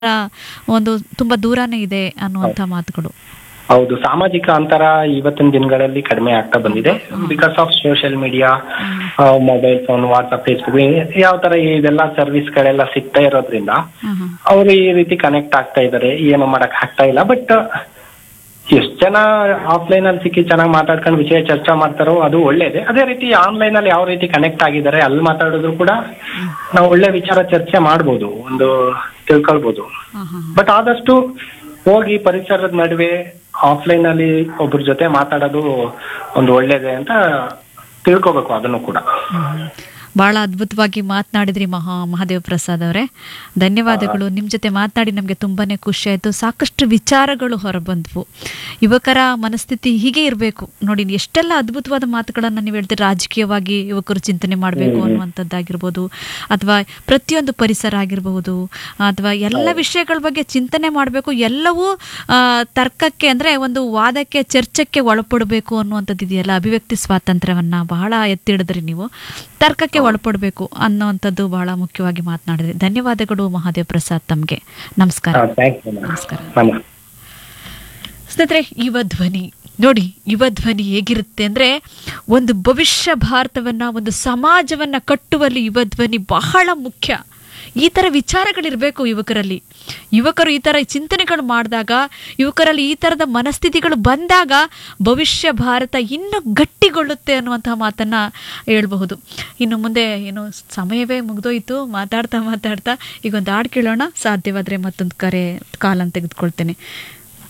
ಒಂದು ತುಂಬಾ ದೂರನೇ ಇದೆ ಅನ್ನುವಂಥ ಮಾತುಗಳು ಹೌದು ಸಾಮಾಜಿಕ ಅಂತರ ಇವತ್ತಿನ ದಿನಗಳಲ್ಲಿ ಕಡಿಮೆ ಆಗ್ತಾ ಬಂದಿದೆ because of social media mobile phone WhatsApp Facebook ಯಾವ ತರ ಇದೆಲ್ಲ ಸರ್ವಿಸ್ಗಳೆಲ್ಲ ಸಿಗ್ತಾ ಇರೋದ್ರಿಂದ ಹ್ಮ್ ಹ್ಮ್. ಅವರು ಈ ರೀತಿ ಕನೆಕ್ಟ್ ಆಗ್ತಾ ಇದ್ದಾರೆ ಏನು ಮಾಡಕ್ ಆಗ್ತಾ ಇಲ್ಲ ಬಟ್ ಎಷ್ಟ್ ಜನ ಆಫ್ಲೈನ್ ಅಲ್ಲಿ ಸಿಕ್ಕಿ ಚೆನ್ನಾಗಿ ಮಾತಾಡ್ಕೊಂಡು ವಿಷಯ ಚರ್ಚೆ ಮಾಡ್ತಾರೋ ಅದು ಒಳ್ಳೇದೇ ಅದೇ ರೀತಿ ಆನ್ಲೈನ್ ಅಲ್ಲಿ ಯಾವ ರೀತಿ ಕನೆಕ್ಟ್ ಆಗಿದ್ದಾರೆ ಅಲ್ಲಿ ಮಾತಾಡಿದ್ರು ಕೂಡ ನಾವು ಒಳ್ಳೆ ವಿಚಾರ ಚರ್ಚೆ ಮಾಡ್ಬೋದು ಒಂದು ತಿಳ್ಕೊಳ್ಬೋದು ಹ್ಮ್ ಹ್ಮ್. ಬಟ್ ಆದಷ್ಟು ಹೋಗಿ ಪರಿಸರದ ನಡುವೆ ಆಫ್ಲೈನ್ ಅಲ್ಲಿ ಒಬ್ರ ಜೊತೆ ಮಾತಾಡೋದು ಒಂದು ಒಳ್ಳೇದೇ ಅಂತ ತಿಳ್ಕೊಬೇಕು ಅದನ್ನು ಕೂಡ ಹ್ಮ್. ಬಹಳ ಅದ್ಭುತವಾಗಿ ಮಾತನಾಡಿದ್ರಿ ಮಹಾ ಮಹಾದೇವ ಪ್ರಸಾದ್ ಅವರೇ ಧನ್ಯವಾದಗಳು ನಿಮ್ಮ ಜೊತೆ ಮಾತನಾಡಿ ನಮಗೆ ತುಂಬಾನೇ ಖುಷಿ ಆಯಿತು ಸಾಕಷ್ಟು ವಿಚಾರಗಳು ಹೊರಬಂದ್ವು ಯುವಕರ ಮನಸ್ಥಿತಿ ಹೀಗೆ ಇರಬೇಕು ನೋಡಿ ಎಷ್ಟೆಲ್ಲ ಅದ್ಭುತವಾದ ಮಾತುಗಳನ್ನು ನೀವು ಹೇಳ್ತೀರಿ ರಾಜಕೀಯವಾಗಿ ಯುವಕರು ಚಿಂತನೆ ಮಾಡಬೇಕು ಅನ್ನುವಂಥದ್ದಾಗಿರ್ಬೋದು ಅಥವಾ ಪ್ರತಿಯೊಂದು ಪರಿಸರ ಆಗಿರಬಹುದು ಅಥವಾ ಎಲ್ಲ ವಿಷಯಗಳ ಬಗ್ಗೆ ಚಿಂತನೆ ಮಾಡಬೇಕು ಎಲ್ಲವೂ ಆ, ತರ್ಕಕ್ಕೆ ಅಂದರೆ ಒಂದು ವಾದಕ್ಕೆ ಚರ್ಚೆಗೆ ಒಳಪಡಬೇಕು ಅನ್ನುವಂಥದ್ದು ಇದೆಯಲ್ಲ ಅಭಿವ್ಯಕ್ತಿ ಸ್ವಾತಂತ್ರ್ಯವನ್ನ ಬಹಳ ಎತ್ತಿ ಹಿಡಿದ್ರಿ ನೀವು ತರ್ಕಕ್ಕೆ ಒಳಪಡಬೇಕು ಅನ್ನುವಂಥದ್ದು ಬಹಳ ಮುಖ್ಯವಾಗಿ ಮಾತನಾಡಿದ್ರಿ ಧನ್ಯವಾದಗಳು ಮಹಾದೇವ್ ಪ್ರಸಾದ್ ತಮಗೆ ನಮಸ್ಕಾರ ಥ್ಯಾಂಕ್ ಯು ನಮಸ್ಕಾರ ನಮಸ್ತೆ ಸ್ನೇಹಿತರೆ ಯುವ ಧ್ವನಿ ನೋಡಿ ಯುವ ಧ್ವನಿ ಹೇಗಿರುತ್ತೆ ಅಂದ್ರೆ ಒಂದು ಭವಿಷ್ಯ ಭಾರತವನ್ನ ಒಂದು ಸಮಾಜವನ್ನ ಕಟ್ಟುವಲ್ಲಿ ಯುವ ಧ್ವನಿ ಬಹಳ ಮುಖ್ಯ ಈ ಥರ ವಿಚಾರಗಳಿರಬೇಕು ಯುವಕರಲ್ಲಿ ಯುವಕರು ಈ ಥರ ಚಿಂತನೆಗಳು ಮಾಡಿದಾಗ ಯುವಕರಲ್ಲಿ ಈ ಥರದ ಮನಸ್ಥಿತಿಗಳು ಬಂದಾಗ ಭವಿಷ್ಯ ಭಾರತ ಇನ್ನೂ ಗಟ್ಟಿಗೊಳ್ಳುತ್ತೆ ಅನ್ನುವಂತಹ ಮಾತನ್ನ ಹೇಳ್ಬಹುದು ಇನ್ನು ಮುಂದೆ ಏನು ಸಮಯವೇ ಮುಗ್ದೋಯ್ತು ಮಾತಾಡ್ತಾ ಮಾತಾಡ್ತಾ ಈಗ ಒಂದು ಹಾಡು ಕೇಳೋಣ ಸಾಧ್ಯವಾದರೆ ಮತ್ತೊಂದು ಕರೆ ಕಾಲನ್ನು ತೆಗೆದುಕೊಳ್ತೇನೆ